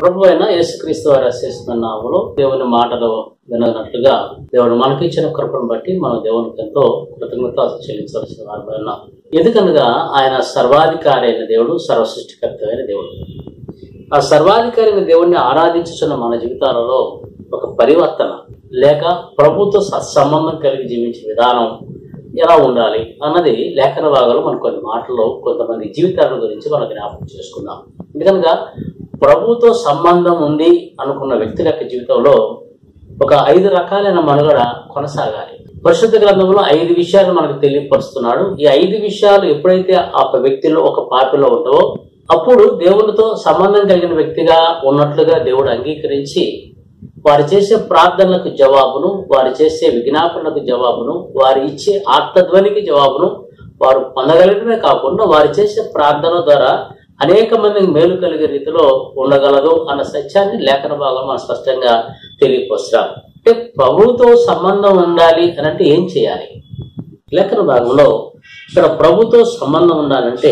ప్రభు అయిన యేసుక్రీస్తు వారి అశేషమైన నామములో దేవుని మాటలు విననట్లుగా దేవుడు మనకిచ్చిన కృపను బట్టి మనం దేవునికి ఎంతో కృతజ్ఞత చెల్లించవలసిన వారు ఉన్నాం ఎందుకనగా ఆయన సర్వాధికారి అయిన దేవుడు సర్వ సృష్టికర్త అయిన దేవుడు ఆ సర్వాధికారి అయిన దేవుణ్ణి ఆరాధించుతున్న మన జీవితాలలో ఒక పరివర్తన లేక ప్రభుత్వ సత్సంబంధం కలిగి జీవించే విధానం ఎలా ఉండాలి అన్నది లేఖన భాగాలు మన కొన్ని మాటల్లో కొంతమంది జీవితాల గురించి మనం జ్ఞాపకం చేసుకుందాం ఎందుకనగా ప్రభుతో సంబంధం ఉంది అనుకున్న వ్యక్తుల యొక్క జీవితంలో ఒక ఐదు రకాలైన మనుగడ కొనసాగాలి పరిశుద్ధ గ్రంథంలో ఐదు విషయాలు మనకు తెలియపరుస్తున్నాడు ఈ ఐదు విషయాలు ఎప్పుడైతే ఆ ఒక వ్యక్తిలో ఒక పాపిలో ఉందో అప్పుడు దేవునితో సంబంధం కలిగిన వ్యక్తిగా ఉన్నట్లుగా దేవుడు అంగీకరించి వారు చేసే ప్రార్థనలకు జవాబును వారు చేసే విజ్ఞాపనలకు జవాబును వారు ఇచ్చే ఆత్మధ్వనికి జవాబును వారు పొందగలగడమే కాకుండా వారు చేసే ప్రార్థన ద్వారా అనేక మందికి మేలు కలిగే రీతిలో ఉండగలదు అన్న సత్యాన్ని లేఖన భాగం మనం స్పష్టంగా తెలియపరుస్తాం అంటే ప్రభుతో సంబంధం ఉండాలి అని అంటే ఏం చేయాలి లేఖన భాగంలో ఇక్కడ ప్రభుతో సంబంధం ఉండాలంటే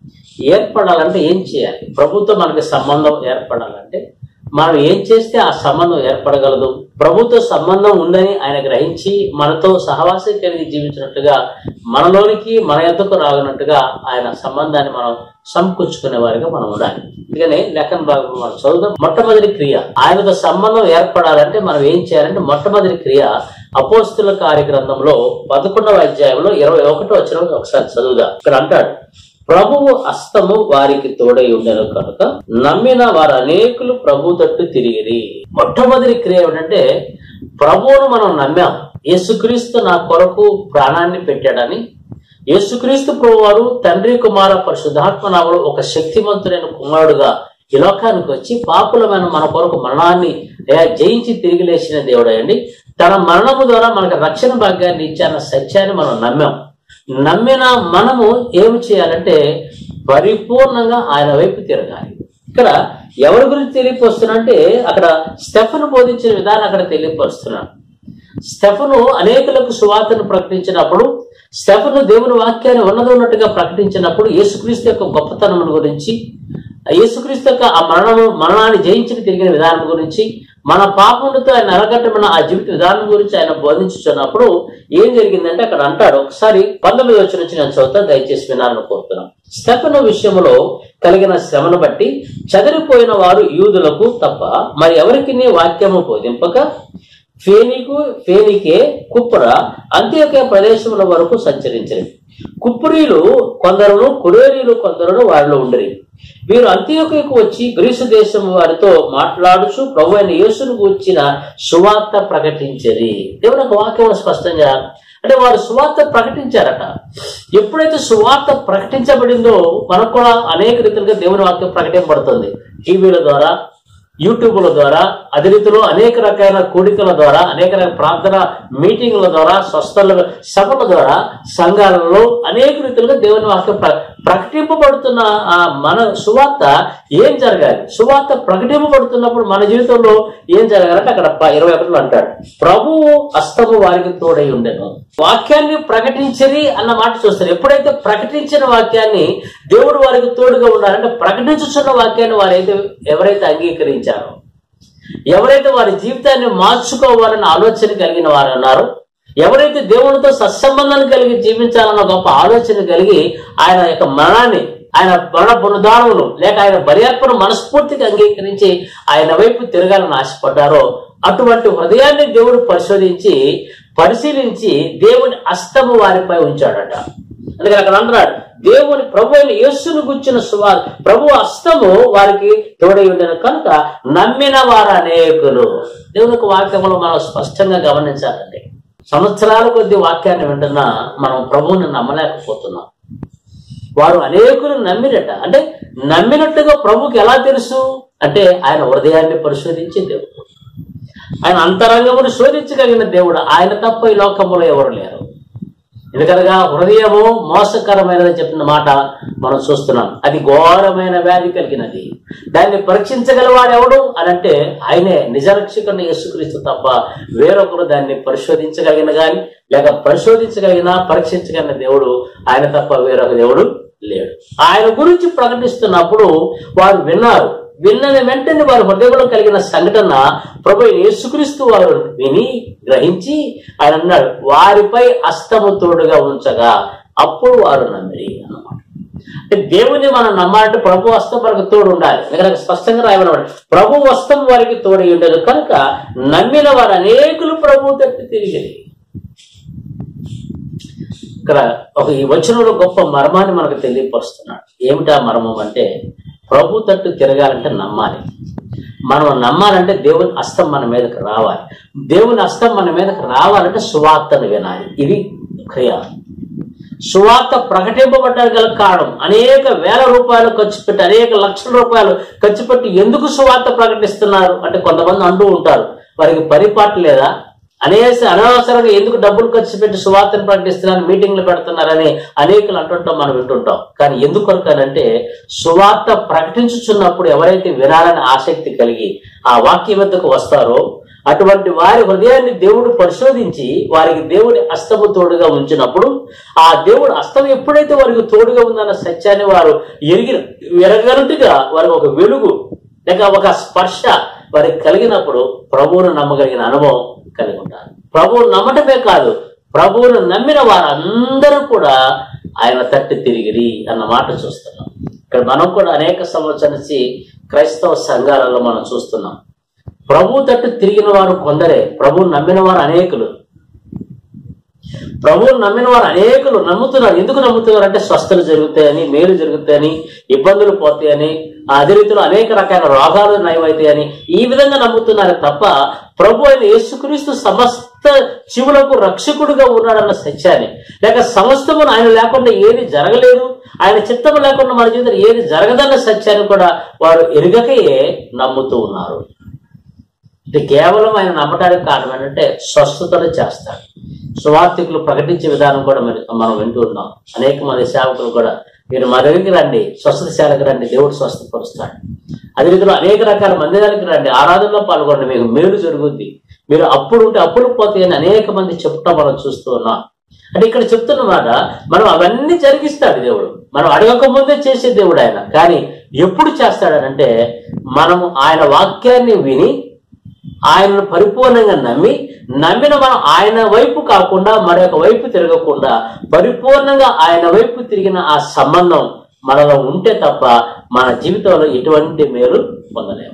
ఏర్పడాలంటే ఏం చేయాలి ప్రభుతో మనకి సంబంధం ఏర్పడాలంటే మనం ఏం చేస్తే ఆ సంబంధం ఏర్పడగలదు ప్రభుతో సంబంధం ఉందని ఆయన గ్రహించి మనతో సహవాసం కలిగి జీవించినట్టుగా మనలోనికి మన ఎద్దకు రాగనట్టుగా ఆయన సంబంధాన్ని మనం సమకూర్చుకునే వారిగా మనం ఉండాలి అందుకనే లెక్కన భాగం మనం చదువుదాం మొట్టమొదటి క్రియ ఆయనతో సంబంధం ఏర్పడాలంటే మనం ఏం చేయాలంటే మొట్టమొదటి క్రియ అపోస్తుల కార్యగ్రంథంలో పదకొండవ అధ్యాయంలో ఇరవై ఒకటో వచ్చిన ఒకసారి చదువుదాం ఇక్కడ అంటాడు ప్రభువు హస్తము వారికి తోడై ఉండను కనుక నమ్మిన వారు అనేకులు ప్రభు తట్టు తిరిగిరి మొట్టమొదటి క్రియ ఏమిటంటే ప్రభువును మనం నమ్మాం యేసుక్రీస్తు నా కొరకు ప్రాణాన్ని పెట్టాడని యేసుక్రీస్తు ప్రభు వారు తండ్రి కుమార పరిశుద్ధాత్మ నామలో ఒక శక్తివంతుడైన కుమారుడుగా ఈ లోకానికి వచ్చి పాపులమైన మన కొరకు మరణాన్ని ఏ, జయించి తిరిగి లేచిన దేవుడండి తన మరణము ద్వారా మనకు రక్షణ భాగ్యాన్ని ఇచ్చాన్న సత్యాన్ని మనం నమ్మాం నమ్మిన మనము ఏమి చేయాలంటే పరిపూర్ణంగా ఆయన వైపు తిరగాలి ఇక్కడ ఎవరి గురించి తెలియపరుస్తున్నా అంటే అక్కడ స్టెఫన్ బోధించిన విధానం అక్కడ తెలియపరుస్తున్నాడు స్టెఫను అనేకులకు సువార్తను ప్రకటించినప్పుడు స్టెఫను దేవుని వాక్యాన్ని ఉన్నది ఉన్నట్టుగా ప్రకటించినప్పుడు యేసుక్రీస్తు యొక్క గొప్పతనం గురించి ఆ యేసుక్రీస్తు యొక్క ఆ మరణము మరణాన్ని జయించి తిరిగిన విధానం గురించి మన పాపములతో ఆయన నరగట్టమైన ఆ జీవిత విధానం గురించి ఆయన బోధించుతున్నప్పుడు ఏం జరిగిందంటే అక్కడ అంటాడు ఒకసారి పంతొమ్మిది వచ్చిన నుంచి నేను చదువుతా దయచేసి వినాలని కోరుతున్నాను స్టెఫను విషయంలో కలిగిన శ్రమను బట్టి చదిరిపోయిన వారు యూదులకు తప్ప మరి ఎవరికి వాక్యము బోధింపక ఫేనికు ఫేనికే కుప్పర అంత్యోకే ప్రదేశముల వరకు సంచరించరు కుప్పురీలు కొందరును కురేరీలు కొందరును వారిలో ఉండరి వీరు అంత్యోకకు వచ్చి గ్రీసు దేశం వారితో మాట్లాడుచు ప్రభు అయిన యేసును కూర్చిన సువార్త ప్రకటించరి దేవుని ఒక వాక్యం స్పష్టంగా అంటే వారు సువార్త ప్రకటించారట ఎప్పుడైతే సువార్త ప్రకటించబడిందో మనకు కూడా అనేక రీతిలుగా దేవుని వాక్యం ప్రకటింపబడుతుంది టీవీల ద్వారా యూట్యూబ్ల ద్వారా అదే రీతిలో అనేక రకాల కూడికల ద్వారా అనేక రకాల ప్రార్థన మీటింగ్ల ద్వారా స్వస్థల సభల ద్వారా సంఘాలలో అనేక రీతిలుగా దేవుని వాక్యం ప్ర- ప్రకటింపబడుతున్న ఆ మన సువార్త ఏం జరగాలి సువార్త ప్రకటింపబడుతున్నప్పుడు మన జీవితంలో ఏం జరగాలంటే అక్కడ ప- ఇరవై ఒకటిలో అంటాడు ప్రభువు అస్తము వారికి తోడై ఉండెను వాక్యాన్ని ప్రకటించరి అన్న మాట చూస్తారు ఎప్పుడైతే ప్రకటించిన వాక్యాన్ని దేవుడు వారికి తోడుగా ఉండాలంటే ప్రకటించుచున్న వాక్యాన్ని వారైతే ఎవరైతే అంగీకరించారో ఎవరైతే వారి జీవితాన్ని మార్చుకోవాలన్న ఆలోచన కలిగిన వారు ఉన్నారో ఎవరైతే దేవునితో సత్సంబంధాన్ని కలిగి జీవించాలన్న గొప్ప ఆలోచన కలిగి ఆయన యొక్క మరణాన్ని ఆయన మరణ పునరుద్ధారమును లేక ఆయన బర్యాత్మను మనస్ఫూర్తిగా అంగీకరించి ఆయన వైపు తిరగాలని ఆశపడ్డారో అటువంటి హృదయాన్ని దేవుడు పరిశోధించి పరిశీలించి దేవుని అస్తము వారిపై ఉంచాడట అందుకని అక్కడ అంటున్నాడు దేవుని ప్రభు అయిన యేసును గుచ్చిన సువార్ ప్రభు అస్తము వారికి తోడై ఉండను కనుక నమ్మిన వారు అనేకులు దేవుని యొక్క వాక్యములు మనం స్పష్టంగా గమనించాలండి సంవత్సరాల కొద్ది వాక్యాన్ని వింటున్నా మనం ప్రభువుని నమ్మలేకపోతున్నాం వారు అనేకులు నమ్మినట అంటే నమ్మినట్టుగా ప్రభుకి ఎలా తెలుసు అంటే ఆయన హృదయాన్ని పరిశోధించి దేవుడు ఆయన అంతరంగమును శోధించగలిగిన దేవుడు ఆయన తప్ప ఈ లోకములో ఎవరు లేరు ఎందుకనగా హృదయము మోసకరమైనది చెప్పిన మాట మనం చూస్తున్నాం అది ఘోరమైన వ్యాధి కలిగినది దాన్ని పరీక్షించగలవాడు ఎవడు అని అంటే ఆయనే నిజరక్షకుని యేసుక్రీస్తు తప్ప వేరొకరు దాన్ని పరిశోధించగలిగిన గాని లేక పరిశోధించగలిగిన పరీక్షించగలిగిన దేవుడు ఆయన తప్ప వేరొక దేవుడు లేడు ఆయన గురించి ప్రకటిస్తున్నప్పుడు వారు విన్నారు విన్నని వెంటనే వారి హృదయంలో కలిగిన సంఘటన ప్రభు అయిన యేసుక్రీస్తు వారు విని గ్రహించి ఆయన అన్నాడు వారిపై అస్తము తోడుగా ఉంచగా అప్పుడు వారు నమ్మిరి అన్నమాట అంటే దేవుని మనం నమ్మాలంటే ప్రభు హస్తం మనకు తోడు ఉండాలి ఇక్కడ స్పష్టంగా రాయమన్నమాట ప్రభు హస్తం వారికి తోడై ఉండదు కనుక నమ్మిన వారు అనేకులు ప్రభు తట్టు తిరిగి ఇక్కడ ఒక ఈ వచనంలో గొప్ప మర్మాన్ని మనకు తెలియపరుస్తున్నాడు ఏమిటా మర్మం అంటే ప్రభు తట్టు తిరగాలంటే నమ్మాలి మనం నమ్మాలంటే దేవుని అస్తం మన మీదకి రావాలి దేవుని అస్తం మన మీదకి రావాలంటే సువార్తను వినాలి ఇది క్రియ సువార్త ప్రకటింపబడ్డానికి గల కారణం అనేక వేల రూపాయలు ఖర్చు పెట్టి అనేక లక్షల రూపాయలు ఖర్చు పెట్టి ఎందుకు సువార్త ప్రకటిస్తున్నారు అంటే కొంతమంది అంటూ ఉంటారు వారికి పరిపాటు లేదా అనేక అనవసరంగా ఎందుకు డబ్బులు ఖర్చు పెట్టి సువార్తను ప్రకటిస్తున్నారు మీటింగ్లు పెడుతున్నారని అనేకులు అంటుంటాం మనం వింటుంటాం కానీ ఎందుకు అంటే సువార్త ప్రకటించుచున్నప్పుడు ఎవరైతే వినాలని ఆసక్తి కలిగి ఆ వాక్య వద్దకు వస్తారో అటువంటి వారి హృదయాన్ని దేవుడు పరిశోధించి వారికి దేవుడి అస్తము తోడుగా ఉంచినప్పుడు ఆ దేవుడు అస్తం ఎప్పుడైతే వారికి తోడుగా ఉందన్న సత్యాన్ని వారు ఎరిగిన ఎరగనట్టుగా వారికి ఒక వెలుగు లేక ఒక స్పర్శ వారికి కలిగినప్పుడు ప్రభువును నమ్మగలిగిన అనుభవం కలిగి ఉంటారు ప్రభువును నమ్మటమే కాదు ప్రభువును నమ్మిన వారందరూ కూడా ఆయన తట్టి తిరిగిరి అన్న మాట చూస్తున్నాం ఇక్కడ మనం కూడా అనేక సంవత్సరాల నుంచి క్రైస్తవ సంఘాలలో మనం చూస్తున్నాం ప్రభు తట్టు తిరిగిన వారు కొందరే ప్రభువును నమ్మిన వారు అనేకులు ప్రభువును నమ్మిన వారు అనేకులు నమ్ముతున్నారు ఎందుకు నమ్ముతున్నారు అంటే స్వస్థలు జరుగుతాయని మేలు జరుగుతాయని ఇబ్బందులు పోతాయని అదే రీతిలో అనేక రకాల రోగాలు నయమవుతాయని ఈ విధంగా నమ్ముతున్నారు తప్ప ప్రభు అయిన యేసుక్రీస్తు సమస్త జీవులకు రక్షకుడుగా ఉన్నాడన్న సత్యాన్ని లేక సమస్తమును ఆయన లేకుండా ఏది జరగలేదు ఆయన చిత్తము లేకుండా మన జీవితంలో ఏది జరగదన్న సత్యాన్ని కూడా వారు ఎరుగకయే నమ్ముతూ ఉన్నారు ఇది కేవలం ఆయన నమ్మటానికి కారణం ఏంటంటే స్వస్థతలు చేస్తాడు సువార్థికులు ప్రకటించే విధానం కూడా మరి మనం వింటూ ఉన్నాం అనేక మంది సేవకులు కూడా మీరు మా దగ్గరికి రండి స్వస్థత శాలకు రండి దేవుడు స్వస్థపరుస్తాడు అదే రీతిలో అనేక రకాల మందిరానికి రండి ఆరాధనలో పాల్గొండి మీకు మేలు జరుగుద్ది మీరు అప్పుడు ఉంటే అప్పుడు పోతాయని అనేక మంది చెప్తా మనం చూస్తూ ఉన్నాం అంటే ఇక్కడ చెప్తున్న మాట మనం అవన్నీ జరిగిస్తాడు దేవుడు మనం అడగక ముందే చేసే దేవుడు ఆయన కానీ ఎప్పుడు చేస్తాడనంటే మనము ఆయన వాక్యాన్ని విని ఆయనను పరిపూర్ణంగా నమ్మి నమ్మిన మనం ఆయన వైపు కాకుండా మరొక వైపు తిరగకుండా పరిపూర్ణంగా ఆయన వైపు తిరిగిన ఆ సంబంధం మనలో ఉంటే తప్ప మన జీవితంలో ఎటువంటి మేలు పొందలేము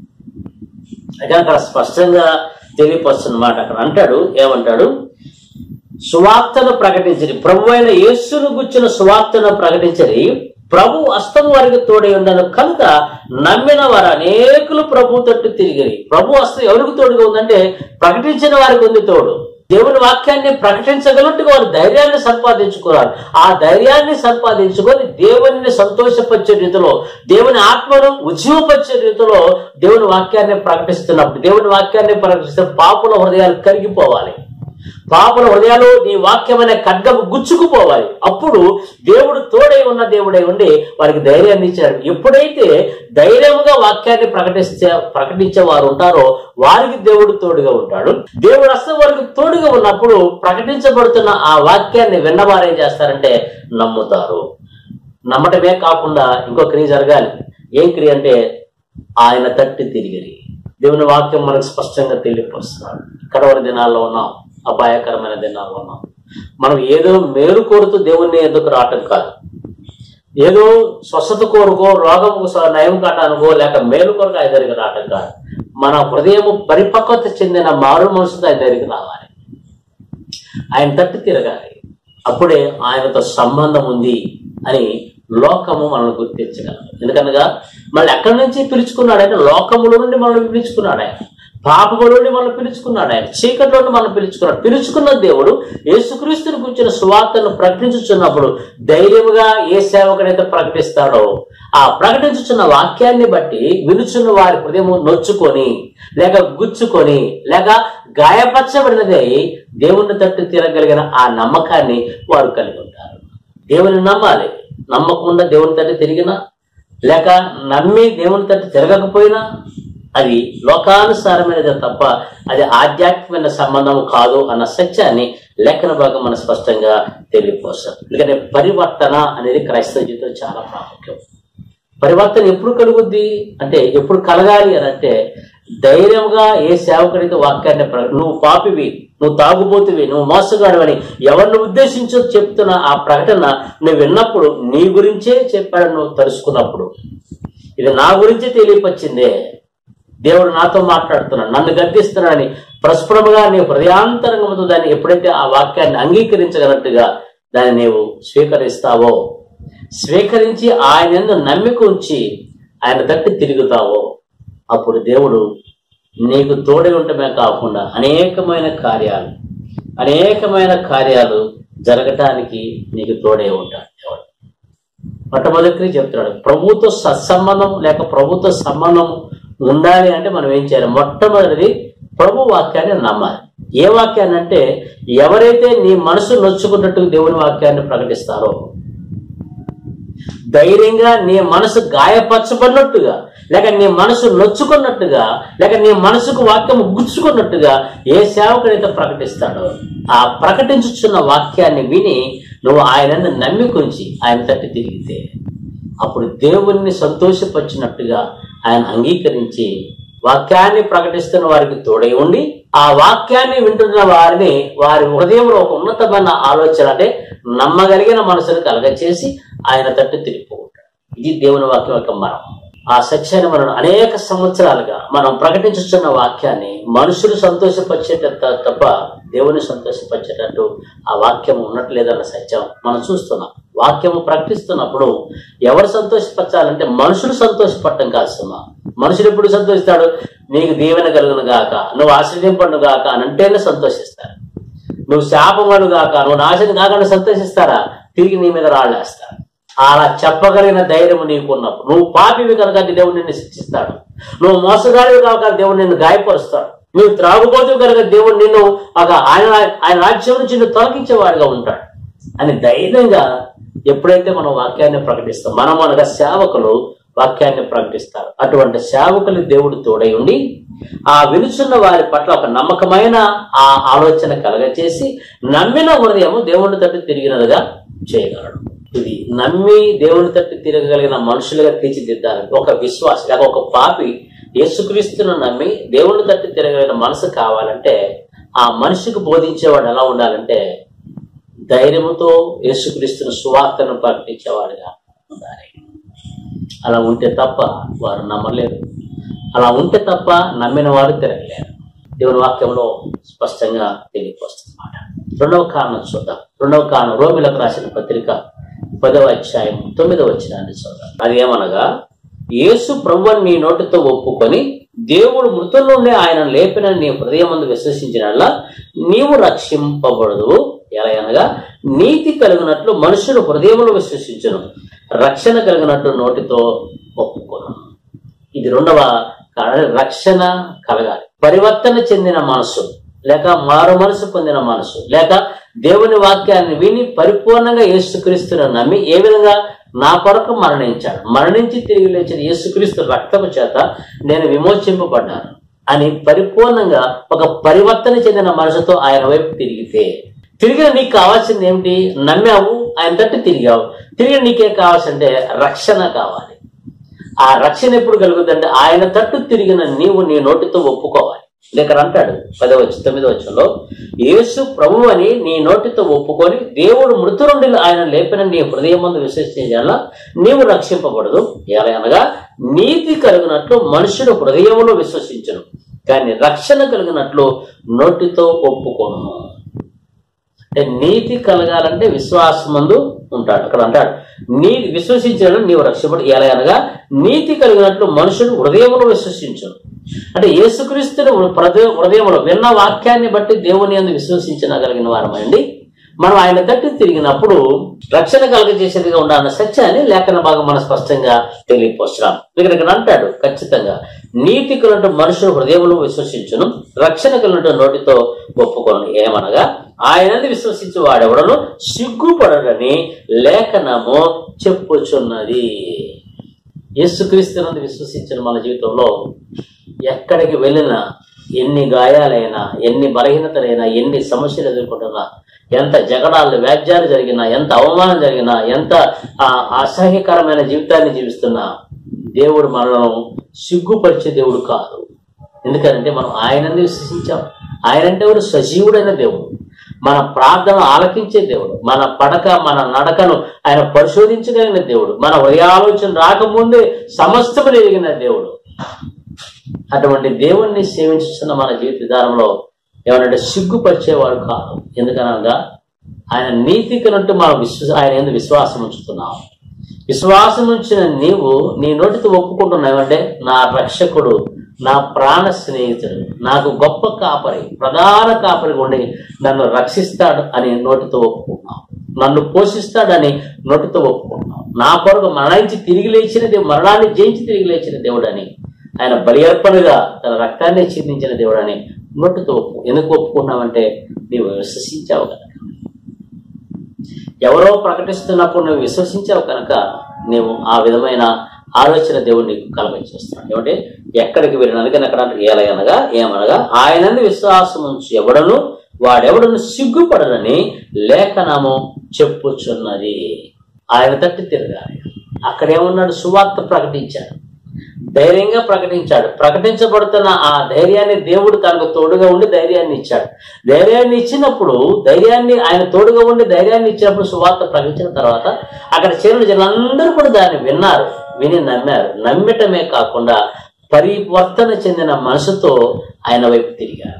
అయితే అక్కడ స్పష్టంగా తెలియపరుస్తున్నమాట అక్కడ అంటాడు ఏమంటాడు సువార్తను ప్రకటించరి ప్రభు అయిన యేసును గుచ్చిన సువార్తను ప్రకటించరి ప్రభు అస్తము వారికి తోడై ఉండను కనుక నమ్మిన వారు అనేకులు ప్రభు తట్టు తిరిగిరి ప్రభు అస్తం ఎవరికి తోడుగా ఉందంటే ప్రకటించిన వారికి ఉంది తోడు దేవుని వాక్యాన్ని ప్రకటించగలట్టుగా వారు ధైర్యాన్ని సంపాదించుకున్నారు ఆ ధైర్యాన్ని సంపాదించుకొని దేవుని సంతోషపరిచే రీతిలో దేవుని ఆత్మను ఉజ్జీవపరిచే రీతిలో దేవుని వాక్యాన్ని ప్రకటిస్తున్నప్పుడు దేవుని వాక్యాన్ని ప్రకటిస్తే పాపుల హృదయాలు కరిగిపోవాలి పాపల హృదయాలు నీ వాక్యమైన ఖడ్గం గుచ్చుకుపోవాలి అప్పుడు దేవుడు తోడై ఉన్న దేవుడై ఉండి వారికి ధైర్యాన్ని ఇచ్చాడు ఎప్పుడైతే ధైర్యంగా వాక్యాన్ని ప్రకటిస్తే ప్రకటించే వారు ఉంటారో వారికి దేవుడు తోడుగా ఉంటాడు దేవుడు అసలు వారికి తోడుగా ఉన్నప్పుడు ప్రకటించబడుతున్న ఆ వాక్యాన్ని విన్నవారు ఏం చేస్తారంటే నమ్ముతారు నమ్మటమే కాకుండా ఇంకో క్రియ జరగాలి ఏం క్రియ అంటే ఆయన తట్టి తిరిగిరి దేవుని వాక్యం మనకు స్పష్టంగా తెలియపరుస్తున్నాడు కడవరి దినాల్లో ఉన్నాం అపాయకరమైన దినాల్లో ఉన్నాం మనం ఏదో మేలు కోరుతూ దేవుణ్ణి ఎందుకు రావటం కాదు ఏదో స్వస్థత కోరుకో రోగం స- నయం కావటానికో లేక మేలు కొరకు ఆయన దగ్గరికి రావటం కాదు మన హృదయం పరిపక్వత చెందిన మారు మనసుతో ఆయన దగ్గరికి రావాలి ఆయన తట్టు తిరగాలి అప్పుడే ఆయనతో సంబంధం ఉంది అని లోకము మనల్ని గుర్తించగలదు ఎందుకనగా మళ్ళీ ఎక్కడి నుంచి పిలుచుకున్నాడు ఆయన లోకముల నుండి మనల్ని పిలుచుకున్నాడు ఆయన పాపముల నుండి మనల్ని పిలుచుకున్నాడు ఆయన చీకటి నుండి మనల్ని పిలుచుకున్నాడు పిలుచుకున్న దేవుడు యేసుక్రీస్తుని కూర్చున్న సువార్తను ప్రకటించుచున్నప్పుడు ధైర్యముగా ఏ సేవకుడైతే ప్రకటిస్తాడో ఆ ప్రకటించుచున్న వాక్యాన్ని బట్టి వినుచున్న వారి హృదయం నొచ్చుకొని లేక గుచ్చుకొని లేక గాయపరచబడినదై దేవుని తట్టు తిరగలిగిన ఆ నమ్మకాన్ని వారు కలిగి ఉంటారు దేవుని నమ్మాలి నమ్మకుండా దేవుని తట్టు తిరిగినా లేక నమ్మి దేవుని తట్టు తిరగకపోయినా అది లోకానుసారమైనది తప్ప అది ఆధ్యాత్మికమైన సంబంధం కాదు అన్న సత్యాన్ని లేఖన భాగం మన స్పష్టంగా తెలియపోస్తారు ఎందుకంటే పరివర్తన అనేది క్రైస్తవ జీవితంలో చాలా ప్రాముఖ్యం పరివర్తన ఎప్పుడు కలుగుద్ది అంటే ఎప్పుడు కలగాలి అని అంటే ధైర్యంగా ఏ సేవకుడైతే వాక్యాన్ని ప్ర- నువ్వు పాపివి నువ్వు తాగుబోతువి నువ్వు మోసగాడవని ఎవరిని ఉద్దేశించో చెప్తున్న ఆ ప్రకటన నువ్వు విన్నప్పుడు నీ గురించే చెప్పాడని నువ్వు తలుసుకున్నప్పుడు ఇది నా గురించే తెలియపచ్చిందే దేవుడు నాతో మాట్లాడుతున్నాడు నన్ను గద్దిస్తున్నాడని ప్రస్ఫుటముగా నీ హృదయాంతరంగంతో దాన్ని ఎప్పుడైతే ఆ వాక్యాన్ని అంగీకరించగలట్టుగా దాన్ని నీవు స్వీకరిస్తావో స్వీకరించి ఆయన యందు నమ్మిక ఉంచి ఆయన తట్టి తిరుగుతావో అప్పుడు దేవుడు నీకు తోడే ఉండటమే కాకుండా అనేకమైన కార్యాలు అనేకమైన కార్యాలు జరగటానికి నీకు తోడే ఉంటాడు దేవుడు మొట్టమొదటి చెప్తున్నాడు ప్రభుతో సత్సంబంధం లేక ప్రభుతో సంబంధం ఉండాలి అంటే మనం ఏం చేయాలి మొట్టమొదటిది ప్రభు వాక్యాన్ని నమ్మాలి ఏ వాక్యాన్ని అంటే ఎవరైతే నీ మనసు నొచ్చుకున్నట్టు దేవుని వాక్యాన్ని ప్రకటిస్తారో ధైర్యంగా నీ మనసు గాయపరచబడినట్టుగా లేక నీ మనసు నొచ్చుకున్నట్టుగా లేక నీ మనసుకు వాక్యం గుచ్చుకున్నట్టుగా ఏ సేవకుడైతే ప్రకటిస్తాడో ఆ ప్రకటించుచున్న వాక్యాన్ని విని నువ్వు ఆయనను నమ్మికుంచి ఆయన తట్టి తిరిగితే అప్పుడు దేవుణ్ణి సంతోషపరిచినట్టుగా ఆయన అంగీకరించి వాక్యాన్ని ప్రకటిస్తున్న వారికి తోడై ఉండి ఆ వాక్యాన్ని వింటున్న వారిని వారి హృదయంలో ఒక ఉన్నతమైన ఆలోచన అంటే నమ్మగలిగిన మనసును కలగచేసి ఆయన తట్టు తిరిగిపోకుంటాడు ఇది దేవుని వాక్యం యొక్క మరం ఆ సత్యాన్ని మనం అనేక సంవత్సరాలుగా మనం ప్రకటించుతున్న వాక్యాన్ని మనుషులు సంతోషపరిచేట తప్ప దేవుని సంతోషపరిచేటట్టు ఆ వాక్యం ఉన్నట్లేదన్న సత్యం మనం చూస్తున్నాం వాక్యము ప్రకటిస్తున్నప్పుడు ఎవరు సంతోషపరచాలంటే మనుషులు సంతోషపడటం కాదు సుమా మనుషులు ఎప్పుడు సంతోషిస్తాడు నీకు దీవెన కలుగును గాక నువ్వు ఆశ్రయింపడు గాక అని అంటేనే సంతోషిస్తారు నువ్వు శాపమడు గాక నువ్వు నాశనం కాకుండా సంతోషిస్తారా తిరిగి నీ మీద రాళ్ళేస్తారు అలా చెప్పగలిగిన ధైర్యం నీకు ఉన్నప్పుడు నువ్వు పాపివి కనుక దేవుడు నిన్ను శిక్షిస్తాడు నువ్వు మోసగాడివి కనుక దేవుడు నిన్ను గాయపరుస్తాడు నువ్వు త్రాగుబోతు కనుక దేవుడు నిన్ను ఒక ఆయన ఆయన రాజ్యం నుంచి నిన్ను తొలగించేవాడిగా ఉంటాడు అని ధైర్యంగా ఎప్పుడైతే మనం వాక్యాన్ని ప్రకటిస్తాం మనం అనగా సేవకులు వాక్యాన్ని ప్రకటిస్తారు అటువంటి సేవకులు దేవుడు తోడై ఉండి ఆ విలుచున్న వారి పట్ల ఒక నమ్మకమైన ఆ ఆలోచన కలగచేసి నమ్మిన హృదయము దేవుని తట్టు తిరిగినదిగా చేయగలడు ఇది నమ్మి దేవుని తట్టు తిరగగలిగిన మనుషులుగా తీర్చిదిద్దాలి ఒక విశ్వాస లేక ఒక పాపి యేసుక్రీస్తును నమ్మి దేవుని తట్టు తిరగలిగిన మనసు కావాలంటే ఆ మనిషికి బోధించేవాడు ఎలా ఉండాలంటే ధైర్యముతో యేసుక్రీస్తును సువార్తను ప్రకటించేవాడుగా ఉండాలి అలా ఉంటే తప్ప వారు నమ్మలేరు అలా ఉంటే తప్ప నమ్మిన వారు తిరగలేరు దేవుని వాక్యంలో స్పష్టంగా తెలియకొస్తుందన్నమాట రెండవ కారణం చూద్దాం రెండవ కారణం రోమిలకు రాసిన పత్రిక పదవ అధ్యాయం తొమ్మిదవ వచ్చినాన్ని చూద్దాం అది ఏమనగా యేసు ప్రభువుని నీ నోటితో ఒప్పుకొని దేవుడు మృతుల నుండి ఆయన లేపిన నీ హృదయం ముందు విశ్వసించినట్లా నీవు రక్షింపబడదు ఎలా అనగా నీతి కలిగినట్లు మనుషులు హృదయములు విశ్వసించును రక్షణ కలిగినట్లు నోటితో ఒప్పుకోను ఇది రెండవ కారణం రక్షణ కలగాలి పరివర్తన చెందిన మనసు లేక మారు మనసు పొందిన మనసు లేక దేవుని వాక్యాన్ని విని పరిపూర్ణంగా యేసుక్రీస్తును నమ్మి ఏ విధంగా నా కొరకు మరణించాడు మరణించి తిరిగి లేచిన యేసుక్రీస్తు రక్తము చేత నేను విమోచింపబడ్డాను అని పరిపూర్ణంగా ఒక పరివర్తన చెందిన మనసుతో ఆయన వైపు తిరిగితే తిరిగిన నీకు కావాల్సింది ఏమిటి నమ్మావు ఆయన తట్టు తిరిగావు తిరిగి నీకేం కావాల్సింటే రక్షణ కావాలి ఆ రక్షణ ఎప్పుడు కలుగుతుందంటే ఆయన తట్టు తిరిగిన నీవు నీ నోటితో ఒప్పుకోవాలి ఇక్కడ అంటాడు పదవ వచ్చి తొమ్మిదో వచ్చంలో యేసు ప్రభు అని నీ నోటితో ఒప్పుకొని దేవుడు మృతు నుండి ఆయన లేపిన నీ హృదయం ముందు విశ్వసించాల నీవు రక్షింపబడదు ఎలా అనగా నీతి కలిగినట్లు మనుషుడు హృదయములో విశ్వసించను కానీ రక్షణ కలిగినట్లు నోటితో ఒప్పుకోను అంటే నీతి కలగాలంటే విశ్వాసమందు ఉంటాడు అక్కడ అంటాడు నీతి విశ్వసించడం నీవు రక్షపడి ఎలా అనగా నీతి కలిగినట్లు మనుషులు హృదయమును విశ్వసించను అంటే యేసుక్రీస్తుని హృదయ హృదయంలో విన్న వాక్యాన్ని బట్టి దేవుని అందు విశ్వసించగలిగిన వారమండి మనం ఆయన తట్టు తిరిగినప్పుడు రక్షణ కలగజేసేదిగా ఉండాలన్న సత్యాన్ని లేఖన భాగం మనం స్పష్టంగా తెలియపోస్తున్నాం ఇక్కడ ఇక్కడ అంటాడు ఖచ్చితంగా నీతి కలిగినట్టు మనుషులు హృదయములు విశ్వసించును రక్షణ కలిగినట్టు నోటితో ఒప్పుకోను ఏమనగా ఆయనది విశ్వసించు వాడెవడను సిగ్గుపడని లేఖనము చెప్పుచున్నది యేసుక్రీస్తునందు విశ్వసించిన మన జీవితంలో ఎక్కడికి వెళ్ళినా ఎన్ని గాయాలైనా ఎన్ని బలహీనతలైనా ఎన్ని సమస్యలు ఎదుర్కొంటున్నా ఎంత జగడాలు వ్యాజ్యాలు జరిగినా ఎంత అవమానం జరిగినా ఎంత ఆ, అసహ్యకరమైన జీవితాన్ని జీవిస్తున్నా దేవుడు మనలను సిగ్గుపరిచే దేవుడు కాదు ఎందుకంటే మనం ఆయనని విశ్వసించాం ఆయన అంటే ఎవరు సజీవుడైన దేవుడు మన ప్రార్థన ఆలకించే దేవుడు మన పడక మన నడకను ఆయన పరిశోధించగలిగిన దేవుడు మన హృదయాలోచన రాకముందే సమస్తము ఎరిగిన దేవుడు అటువంటి దేవుణ్ణి సేవించుతున్న మన జీవిత విధానంలో ఏమనంటే సిగ్గుపరిచేవాడు కాదు ఎందుకనగా ఆయన నీతికనంటూ మనం విశ్వ ఆయన ఎందుకు విశ్వాసం ఉంచుతున్నాం విశ్వాసం ఉంచిన నీవు నీ నోటితో ఒప్పుకుంటున్నావంటే నా రక్షకుడు నా ప్రాణ స్నేహితుడు నాకు గొప్ప కాపరి ప్రధాన కాపరి ఉండి నన్ను రక్షిస్తాడు అని నోటితో ఒప్పుకున్నాం నన్ను పోషిస్తాడని నోటితో ఒప్పుకున్నాం నా కొరకు మరణించి తిరిగి లేచిన దేవుడు మరణాన్ని జయించి తిరిగి లేచిన దేవుడని ఆయన బలి అర్పణగా తన రక్తాన్ని చిందించిన దేవుడని నోటితో ఒప్పు ఎందుకు ఒప్పుకున్నావంటే నీవు విశ్వసించావు కనుక ఎవరో ప్రకటిస్తున్నప్పుడు నువ్వు విశ్వసించావు కనుక నీవు ఆ విధమైన ఆలోచన దేవుడు నీకు కలగచేస్తున్నాడు ఏమంటే ఎక్కడికి వెళ్ళిన అందుకని అక్కడ అంటాడు, ఏలయనగా ఏమనగా ఆయనందు విశ్వాసం ఉంచి ఎవడను వాడెవడను సిగ్గుపడనని లేఖనము చెప్పుచున్నది ఆయన తట్టి తిరగాలి అక్కడ ఏమన్నాడు సువార్త ప్రకటించాడు ధైర్యంగా ప్రకటించాడు ప్రకటించబడుతున్న ఆ ధైర్యాన్ని దేవుడు తనకు తోడుగా ఉండి ధైర్యాన్ని ఇచ్చాడు ధైర్యాన్ని ఇచ్చినప్పుడు ధైర్యాన్ని ఆయన తోడుగా ఉండి ధైర్యాన్ని ఇచ్చినప్పుడు సువార్త ప్రకటించిన తర్వాత అక్కడ చేరిన జనందరూ కూడా దాన్ని విన్నారు విని నమ్మారు నమ్మటమే కాకుండా పరివర్తన చెందిన మనసుతో ఆయన వైపు తిరిగారు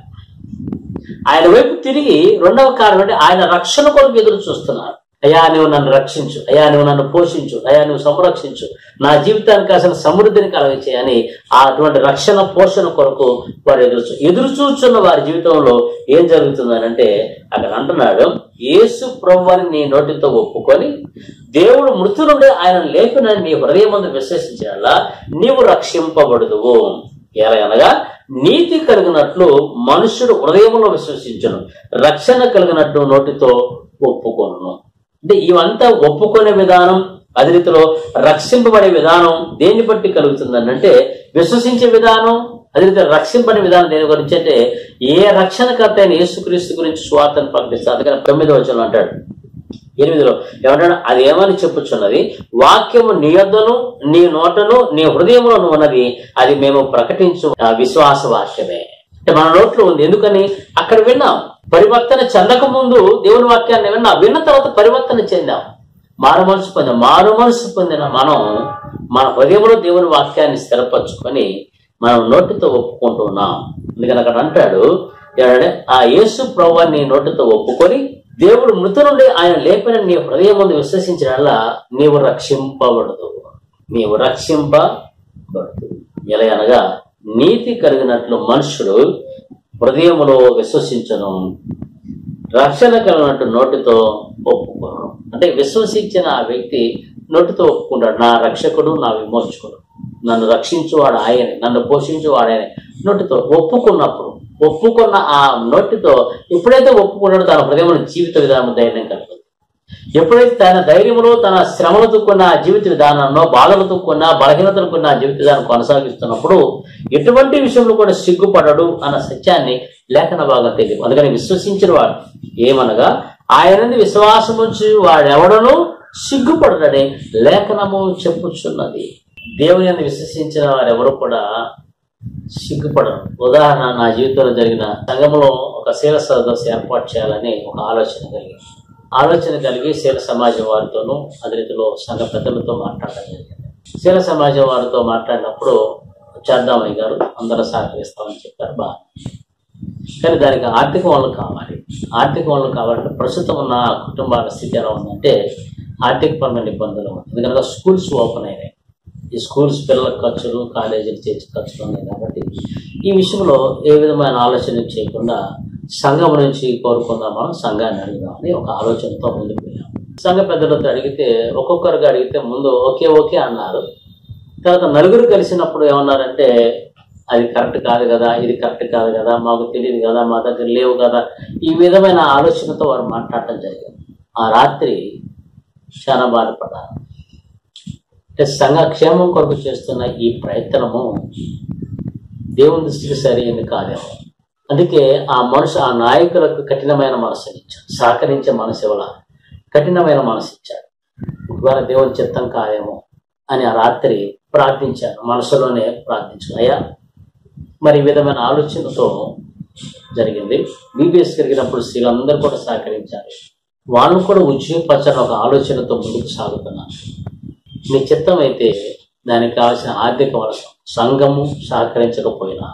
ఆయన వైపు తిరిగి రెండవ కారణం అంటే ఆయన రక్షణ కొరకు ఎదురు చూస్తున్నారు అయ్యా నువ్వు నన్ను రక్షించు అయ్యా నువ్వు నన్ను పోషించు అయ్యా నువ్వు సంరక్షించు నా జీవితానికి అసలు సమృద్ధిని కలగచేయని ఆ అటువంటి రక్షణ పోషణ కొరకు వారు ఎదురు చూ- ఎదురు చూస్తున్న వారి జీవితంలో ఏం జరుగుతుందనంటే అక్కడ అంటున్నాడు యేసు ప్రభువని నీ నోటితో ఒప్పుకొని దేవుడు మృతు నుండి ఆయన లేపిన నీ హృదయం ముందు విశ్వసించాలా నీవు రక్షింపబడదువు ఎలా అనగా నీతి కలిగినట్లు మనుషుడు హృదయంలో విశ్వసించును రక్షణ కలిగినట్టు నోటితో ఒప్పుకొను అంటే ఇవంతా ఒప్పుకునే విధానం అదే రీతిలో రక్షింపబడే విధానం దేన్ని బట్టి కలుగుతుంది అంటే విశ్వసించే విధానం అదే రీతిలో రక్షింపడే విధానం దేని గురించి అంటే ఏ రక్షణకర్త అయిన యేసుక్రీస్తు గురించి స్వార్థను ప్రకటిస్తారు అందుకని తొమ్మిదో వచనం అంటాడు ఎనిమిదిలో ఏమంటాడు అది ఏమని చెప్పుచున్నది వాక్యము నీ యొద్దను నీ నోటను నీ హృదయంలోను ఉన్నది అది మేము ప్రకటించు ఆ విశ్వాస వాక్యమే అంటే మన నోట్లో ఉంది ఎందుకని అక్కడ విన్నాం పరివర్తన చెందక ముందు దేవుని వాక్యాన్ని విన్నాం విన్న తర్వాత పరివర్తన చెందాం మారు మనసు పొందాం మారు మనసు పొందిన మనం మన హృదయంలో దేవుని వాక్యాన్ని స్థిరపరచుకొని మనం నోటితో ఒప్పుకుంటున్నాం అందుకని అక్కడ అంటాడు ఏమంటే ఆ యేసు ప్రభు నీ నోటితో ఒప్పుకొని దేవుడు మృతు నుండి ఆయన లేపిన నీ హృదయం ముందు విశ్వసించడంలా నీవు రక్షింపబడదు నీవు రక్షింపబడదు ఎలా అనగా నీతి కలిగినట్లు మనుషుడు హృదయములో విశ్వసించను రక్షణ కలిగినట్టు నోటితో ఒప్పుకోను అంటే విశ్వసించిన ఆ వ్యక్తి నోటితో ఒప్పుకుంటాడు నా రక్షకుడు నా విమోచకుడు నన్ను రక్షించువాడు ఆయనే నన్ను పోషించువాడు ఆయనే నోటితో ఒప్పుకున్నప్పుడు ఒప్పుకున్న ఆ నోటితో ఎప్పుడైతే ఒప్పుకున్నాడో తన హృదయంలో జీవిత విధానం ధైర్యం కలుగుతుంది ఎప్పుడైతే తన ధైర్యంలో తన శ్రమలతో కొన్న ఆ జీవిత విధానంలో బాధలతో కొన్న బలహీనతలు కొన్న ఆ జీవిత విధానం కొనసాగిస్తున్నప్పుడు ఎటువంటి విషయంలో కూడా సిగ్గుపడడు అన్న సత్యాన్ని లేఖన బాగా తెలియదు అందుకని విశ్వసించిన వాడు ఏమనగా ఆయనని విశ్వాసం ఉంచి వాడెవడను సిగ్గుపడడని లేఖనము చెప్పుచున్నది దేవుని యందు విశ్వసించిన వారెవరు కూడా సిగ్గుపడరు ఉదాహరణ నా జీవితంలో జరిగిన సంఘంలో ఒక శీల సదస్సు ఏర్పాటు చేయాలని ఒక ఆలోచన కలిగింది ఆలోచన కలిగి శీల సమాజం వారితోనూ అదే రీతిలో సంఘ పెద్దలతో మాట్లాడడం జరిగింది శీల సమాజం వారితో మాట్లాడినప్పుడు చేద్దామయ్య గారు అందరూ సహకరిస్తామని చెప్పారు బాగా కానీ దానికి ఆర్థిక వనరులు కావాలి ఆర్థిక వనరులు కావాలంటే ప్రస్తుతం ఉన్న కుటుంబాల స్థితి ఎలా ఉందంటే ఆర్థికపరమైన ఇబ్బందులు ఉన్నాయి ఎందుకంటే స్కూల్స్ ఓపెన్ అయినాయి ఈ స్కూల్స్ పిల్లల ఖర్చులు కాలేజీలు చేర్చి ఖర్చులు ఉన్నాయి కాబట్టి ఈ విషయంలో ఏ విధమైన ఆలోచన చేయకుండా సంఘం నుంచి కోరుకుందాం మనం సంఘాన్ని అడుగుదామని ఒక ఆలోచనతో ముందుకు వెళ్ళాం సంఘ పెద్దలతో అడిగితే ఒక్కొక్కరుగా అడిగితే ముందు ఓకే ఓకే అన్నారు తర్వాత నలుగురు కలిసినప్పుడు ఏమన్నారంటే అది కరెక్ట్ కాదు కదా ఇది కరెక్ట్ కాదు కదా మాకు తెలియదు కదా మా దగ్గర లేవు కదా ఈ విధమైన ఆలోచనతో వారు మాట్లాడటం జరిగింది ఆ రాత్రి చాలా బాధపడ్డారు అంటే సంఘ క్షేమం కొరకు చేస్తున్న ఈ ప్రయత్నము దేవుని దృష్టికి సరైనది కాదేమో అందుకే ఆ మనసు ఆ నాయకులకు కఠినమైన మనసు ఇచ్చాడు సహకరించే మనసు ఇవ్వాల కఠినమైన మనసు ఇచ్చాడు ఒకవేళ దేవుని చిత్తం కాదేమో అని ఆ రాత్రి ప్రార్థించాను మనసులోనే ప్రార్థించాను అయ్యా మరి ఈ విధమైన ఆలోచనతో జరిగింది బీబీఎస్ జరిగినప్పుడు స్త్రీలందరూ కూడా సహకరించారు వాళ్ళు కూడా ఉద్యోగపరచని ఒక ఆలోచనతో ముందుకు సాగుతున్నారు నీ చిత్తం అయితే దానికి కావాల్సిన ఆర్థిక వలస సంఘము సహకరించకపోయినా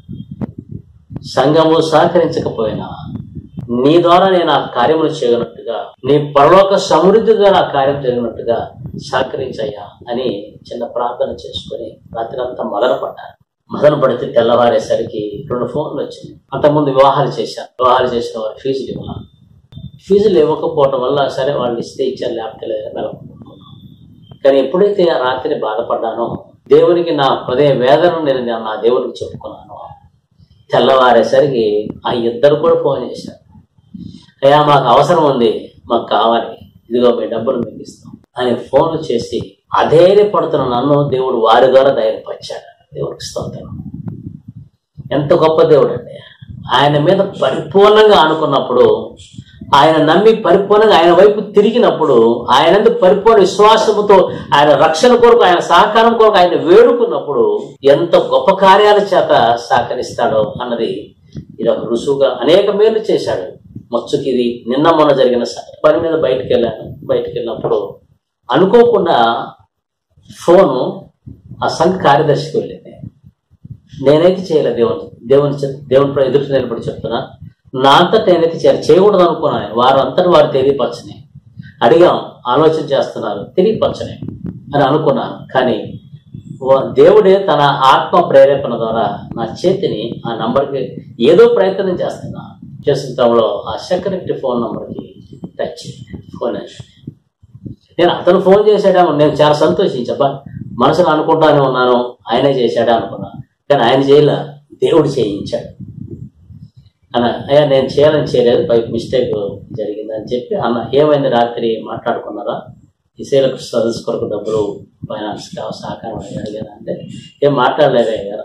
సంఘము సహకరించకపోయినా నీ ద్వారా నేను ఆ కార్యములు చేయనట్టుగా నీ పరలోక సమృద్ధిగా నా కార్యం జరిగినట్టుగా సహకరించయ్యా అని చిన్న ప్రార్థన చేసుకొని రాత్రి అంతా మొదలు పడ్డాను మొదలు పడితే తెల్లవారేసరికి రెండు ఫోన్లు వచ్చినాయి అంతకుముందు వివాహాలు చేశాను వివాహాలు చేసిన వారు ఫీజులు ఇవ్వాలి ఫీజులు ఇవ్వకపోవటం వల్ల సరే వాళ్ళు ఇస్తే ఇచ్చారు లేకపోతే లేదా వెళ్ళకపోతున్నాను కానీ ఎప్పుడైతే ఆ రాత్రి బాధపడ్డానో దేవునికి నా హృదయ వేదన నేను నా దేవుడికి చెప్పుకున్నాను తెల్లవారేసరికి ఆ ఇద్దరు కూడా ఫోన్ చేశారు అయ్యా మాకు అవసరం ఉంది మాకు కావాలి ఇదిగో మీ డబ్బులు మీకు ఇస్తాం అని ఫోన్లు చేసి అధైర్యపడుతున్న నన్ను దేవుడు వారి ద్వారా ధైర్యపరిచాడు దేవుడికి స్తోత్రం ఎంత గొప్ప దేవుడు అండి ఆయన మీద పరిపూర్ణంగా ఆనుకున్నప్పుడు ఆయన నమ్మి పరిపూర్ణంగా ఆయన వైపు తిరిగినప్పుడు ఆయన ఎందుకు పరిపూర్ణ విశ్వాసముతో ఆయన రక్షణ కొరకు ఆయన సహకారం కొరకు ఆయన వేడుకున్నప్పుడు ఎంత గొప్ప కార్యాల చేత సహకరిస్తాడో అన్నది ఇది ఒక రుసువుగా అనేక మేలు చేశాడు మచ్చుకి ఇది నిన్న మొన్న జరిగిన స- పని మీద బయటకు వెళ్ళాను బయటకు వెళ్ళినప్పుడు అనుకోకుండా ఫోను ఆ సంఘ కార్యదర్శికి వెళ్ళింది నేనైతే చేయలేదు దేవుని దేవుని చెప్- దేవుని ప్ర- ఎదుటి నిలబడి చెప్తున్నా నా అంతటా నేనైతే చేయాలి చేయకూడదు అనుకున్నాను నేను. వారు అంతటి వారు తెలియపరచని అడిగాం ఆలోచన చేస్తున్నారు తెలియపరచని అని అనుకున్నాను కానీ వా- దేవుడే తన ఆత్మ ప్రేరేపణ ద్వారా నా చేతిని ఆ నంబర్కి ఏదో ప్రయత్నం చేస్తున్నా చేసిన టైంలో ఆ సెక్రటరీ ఫోన్ నంబర్కి టచ్ చేయండి. ఫోన్ వేసి. నేను అతను ఫోన్ చేశాడేమో నేను చాలా సంతోషించబ్బా మనసులో అనుకుంటానే ఉన్నాను ఆయనే చేశాడే అనుకున్నా కానీ ఆయన చేయలే దేవుడు చేయించాడు అన్న అయ్యా నేను చేయాలని చేయలేదు బై మిస్టేక్ జరిగిందని చెప్పి అన్న ఏమైంది రాత్రి మాట్లాడుకున్నారా ఇసేలకు సదస్సు కొరకు డబ్బులు ఫైనాన్స్ కావ సహకారం అని అడిగాను అంటే ఏం మాట్లాడలేదు అయ్యారు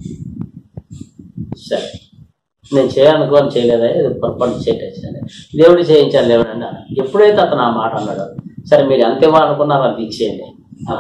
సరే నేను చేయాలనుకోని చేయలేదా ఇది పొరపాటు చేయటేసాను దేవుడు చేయించాను దేవుడు అన్న ఎప్పుడైతే అతను ఆ మాట అన్నాడు సరే మీరు ఎంత ఇవ్వాలనుకున్నారో అంత ఇచ్చేయండి ఆ.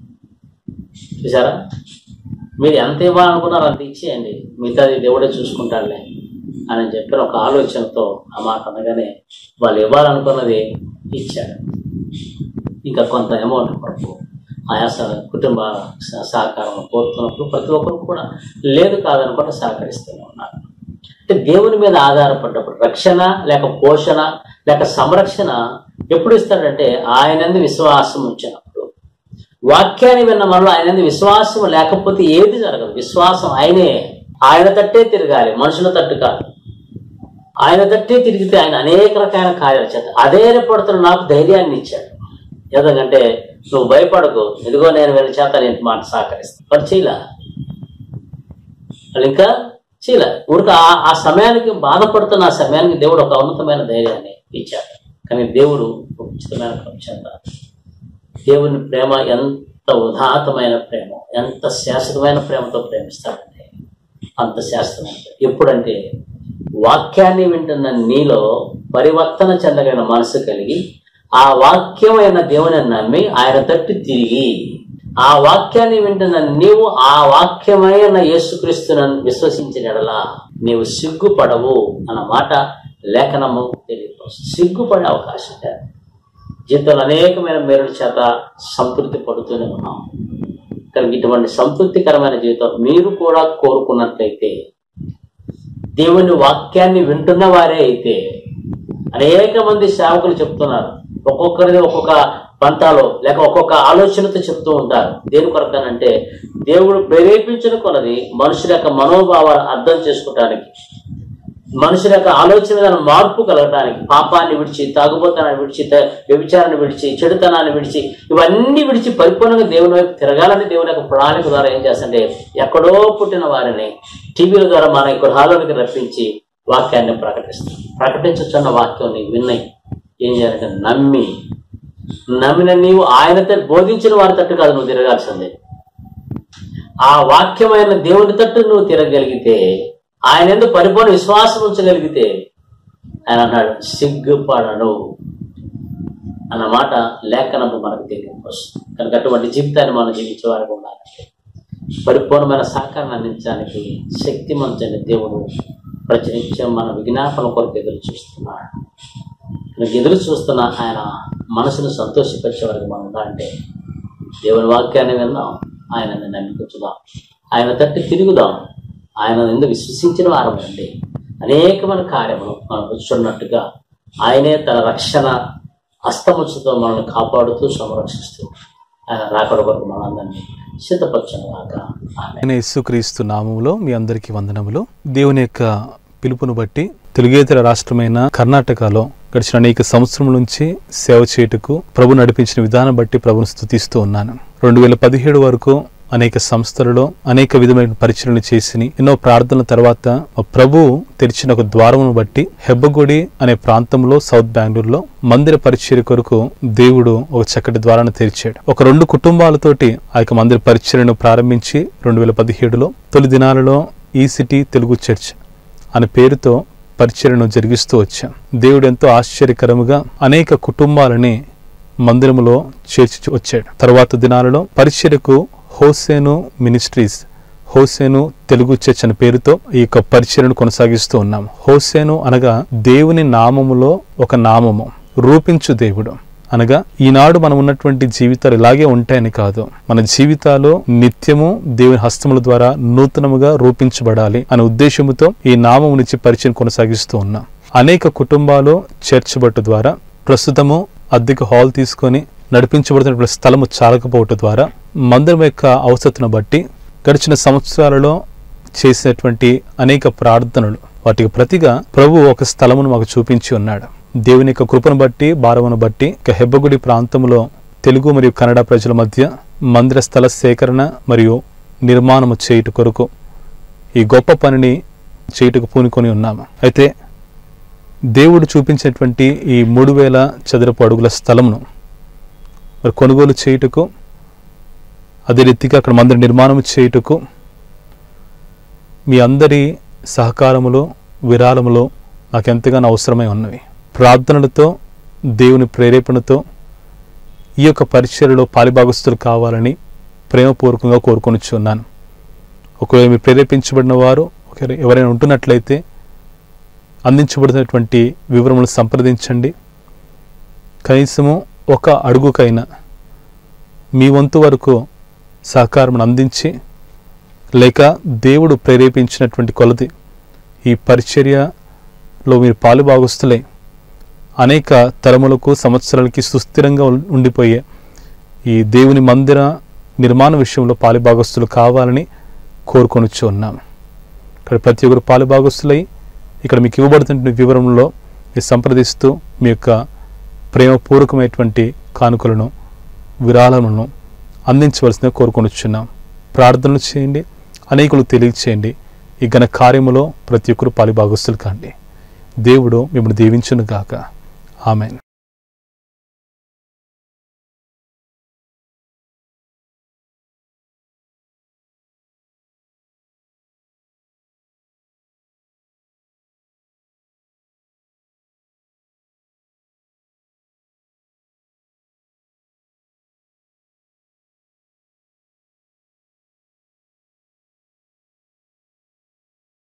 చూసారా మీరు ఎంత ఇవ్వాలనుకున్నారో అంత ఇచ్చేయండి మిగతాది దేవుడే చూసుకుంటాడులే అని చెప్పిన ఒక ఆలోచనతో ఆ మాట అనగానే వాళ్ళు ఇవ్వాలనుకున్నది ఇచ్చాడు ఇంకా కొంత అమౌంట్ కొరకు ఆయా స- కుటుంబ స- సహకారం కోరుతున్నప్పుడు ప్రతి ఒక్కరు కూడా లేదు కాదనుకుంటే సహకరిస్తూనే ఉన్నారు అంటే దేవుని మీద ఆధారపడ్డప్పుడు రక్షణ లేక పోషణ లేక సంరక్షణ ఎప్పుడు ఇస్తాడంటే ఆయనందు విశ్వాసం ఉంచినప్పుడు వాక్యాన్ని విన్న మనలో ఆయనందు విశ్వాసం లేకపోతే ఏది జరగదు విశ్వాసం ఆయనే ఆయన తట్టే తిరగాలి మనుషుల తట్టు కాదు ఆయన తట్టే తిరిగితే ఆయన అనేక రకాల కార్యాలు చేత అధైర్యపడుతున్న నాకు ధైర్యాన్ని ఇచ్చాడు ఎందుకంటే నువ్వు భయపడకు ఇదిగో నేను వీళ్ళ చేత నేను మాట సహకరిస్తాను మరి చేయలా వాళ్ళు ఇంకా చేయలే ఊరికి ఆ ఆ సమయానికి బాధపడుతున్న ఆ సమయానికి దేవుడు ఒక ఉన్నతమైన ధైర్యాన్ని ఇచ్చాడు కానీ దేవుడు ఒక ఉచితమైన ప్రపంచం దేవుని ప్రేమ ఎంత ఉదాత్తమైన ప్రేమ ఎంత శాశ్వతమైన ప్రేమతో ప్రేమిస్తాడంటే అంత శాశ్వతమైన ప్రేమ. ఎప్పుడంటే వాక్యాన్ని వింటున్న నీలో పరివర్తన చెందగలిగిన మనసు కలిగి ఆ వాక్యమైన దేవుని నమ్మి ఆయన తట్టు తిరిగి ఆ వాక్యాన్ని వింటున్న నీవు ఆ వాక్యమైన యేసుక్రీస్తును విశ్వసించిన ఎడలా నీవు సిగ్గుపడవు అన్న మాట లేఖనము తెలియదు సిగ్గుపడే అవకాశం లేదు జీవితంలో అనేకమైన మేరుల చేత సంతృప్తి పడుతూనే ఉన్నాం కనుక ఇటువంటి సంతృప్తికరమైన జీవితం మీరు కూడా కోరుకున్నట్లయితే దేవుని వాక్యాన్ని వింటున్న వారే అయితే అనేక మంది సేవకులు చెప్తున్నారు ఒక్కొక్కరిది ఒక్కొక్క పంతాలో లేక ఒక్కొక్క ఆలోచనతో చెప్తూ ఉంటారు దేని కొరకనంటే దేవుడు ప్రేరేపించిన కొలది మనుషుల యొక్క మనోభావాలు అర్థం చేసుకోవటానికి మనుషుల యొక్క ఆలోచన మార్పు కలగడానికి పాపాన్ని విడిచి తాగుబోతనాన్ని విడిచి త- వ్యభిచారాన్ని విడిచి చెడుతనాన్ని విడిచి ఇవన్నీ విడిచి పరిపూర్ణంగా దేవుని వైపు తిరగాలని దేవుని యొక్క ప్రణాళిక ద్వారా ఏం చేస్తుంటే ఎక్కడో పుట్టిన వారిని టీవీల ద్వారా మన ఇక్కడ హాలోనికి రప్పించి వాక్యాన్ని ప్రకటిస్తాం ప్రకటించుచున్న వాక్యం నీకు విన్నాయి ఏం చేయాలంటే నమ్మి నమ్మిన నీవు ఆయనతో బోధించిన వారి తట్టు కాదు నువ్వు తిరగాల్సిందే ఆ వాక్యమైన దేవుని తట్టు నువ్వు తిరగలిగితే ఆయన ఎందుకు పరిపూర్ణ విశ్వాసం ఉంచగలిగితే ఆయన అన్నాడు సిగ్గుపడను అన్నమాట లేఖనము మనకు తెలియదు కనుక అటువంటి జీవితాన్ని మనం జీవించే వారికి ఉండాలంటే పరిపూర్ణమైన సహకారాన్ని అందించడానికి శక్తిమంతైన దేవుడు ప్రతినిత్యం మన విజ్ఞాపన కొరకు ఎదురు చూస్తున్నాడు మనకి ఎదురు చూస్తున్న ఆయన మనసును సంతోషపరిచే వరకు మనం ఉండాలంటే దేవుని వాక్యాన్ని విందాం ఆయనని నమ్మికుంచుదాం ఆయన తట్టి తిరుగుదాం ఆయన ఎందుకు విశ్వసించిన వారమండి అనేకమైన కార్యములు మనం కూర్చున్నట్టుగా ఆయనే తన రక్షణ అస్తముచ్చుతో మనల్ని కాపాడుతూ సంరక్షిస్తూ ఆయన రాకడ వరకు మనందరినీ సిద్ధపరచను కాక ఆమె ఆయన యేసుక్రీస్తు నామములో మీ అందరికీ వందనములు దేవుని యొక్క పిలుపును బట్టి తెలుగేతర రాష్ట్రమైన కర్ణాటకలో గడిచిన అనేక సంవత్సరం నుంచి సేవ చేయుటకు ప్రభు నడిపించిన విధానం బట్టి ప్రభును స్థుతిస్తూ ఉన్నాను రెండు వేల పదిహేడు వరకు అనేక సంస్థలలో అనేక విధమైన పరిచయలు చేసి ఎన్నో ప్రార్థనల తర్వాత మా ప్రభు తెరిచిన ఒక ద్వారమును బట్టి హెబ్బగుడి అనే ప్రాంతంలో సౌత్ బెంగళూరులో మందిర పరిచర్య కొరకు దేవుడు ఒక చక్కటి ద్వారాన్ని తెరిచాడు ఒక రెండు కుటుంబాలతోటి ఆ యొక్క మందిర పరిచర్యను ప్రారంభించి రెండు వేల పదిహేడులో తొలి దినాలలో ఈ సిటీ తెలుగు చర్చ్ అనే పేరుతో పరిచర్యను జరిగిస్తూ వచ్చాం దేవుడు ఎంతో ఆశ్చర్యకరముగా అనేక కుటుంబాలని మందిరములో చేర్చి వచ్చాడు తర్వాత దినాలలో పరిచర్యకు హోసేను మినిస్ట్రీస్ హోసేను తెలుగు చర్చ్ అనే పేరుతో ఈ యొక్క పరిచర్యను కొనసాగిస్తూ ఉన్నాం హోసేను అనగా దేవుని నామములో ఒక నామము రూపించు దేవుడు అనగా ఈనాడు మనం ఉన్నటువంటి జీవితాలు ఇలాగే ఉంటాయని కాదు మన జీవితాలు నిత్యము దేవుని హస్తముల ద్వారా నూతనముగా రూపించబడాలి అనే ఉద్దేశముతో ఈ నామమునిచ్చి పరిచయం కొనసాగిస్తూ ఉన్నాం అనేక కుటుంబాలు చర్చ్ బట్టు ద్వారా ప్రస్తుతము అద్దెకు హాల్ తీసుకొని నడిపించబడుతున్న స్థలము చాలకపోవటం ద్వారా మందిరం యొక్క అవసరతను బట్టి గడిచిన సంవత్సరాలలో చేసినటువంటి అనేక ప్రార్థనలు వాటికి ప్రతిగా ప్రభు ఒక స్థలమును మాకు చూపించి ఉన్నాడు దేవుని యొక్క కృపను బట్టి భారమును బట్టి ఇక హెబ్బగుడి ప్రాంతంలో తెలుగు మరియు కన్నడ ప్రజల మధ్య మందిర స్థల సేకరణ మరియు నిర్మాణము చేయుట కొరకు ఈ గొప్ప పనిని చేయుటకు పూనుకొని ఉన్నాము అయితే దేవుడు చూపించినటువంటి ఈ మూడు వేల చదరపు అడుగుల స్థలమును మరి కొనుగోలు చేయుటకు అదే రీతిగా అక్కడ మందిర నిర్మాణం చేయుటకు మీ అందరి సహకారములు విరాళములు నాకు ఎంతగానో అవసరమై ఉన్నవి ప్రార్థనలతో దేవుని ప్రేరేపణతో ఈ యొక్క పరిచర్యలో పాలిభాగస్తులు కావాలని ప్రేమపూర్వకంగా కోరుకొనిచున్నాను ఒకవేళ మీరు ప్రేరేపించబడిన వారు ఒకవేళ ఎవరైనా ఉంటున్నట్లయితే అందించబడినటువంటి వివరములు సంప్రదించండి కనీసము ఒక అడుగుకైనా మీ వంతు వరకు సహకారం అందించి లేక దేవుడు ప్రేరేపించినటువంటి కొలది ఈ పరిచర్యలో మీరు పాలుభాగస్తులై అనేక తరములకు సంవత్సరాలకి సుస్థిరంగా ఉం- ఉండిపోయే ఈ దేవుని మందిర నిర్మాణ విషయంలో పాలుభాగస్తులు కావాలని కోరుకొనిచ్చు ఉన్నాము ఇక్కడ ప్రతి ఒక్కరు పాలుభాగస్తులై ఇక్కడ మీకు ఇవ్వబడుతున్న వివరంలో మీరు సంప్రదిస్తూ మీ యొక్క ప్రేమపూర్వకమైనటువంటి కానుకలను విరాళములను అందించవలసిందిగా కోరుకొనిచున్నాం ప్రార్థనలు చేయండి అనేకులు తెలియచేయండి ఈ ఘన కార్యములో ప్రతి ఒక్కరు పాలిభాగస్తులు కాండి దేవుడు మిమ్మల్ని దీవించును గాక ఆమెన్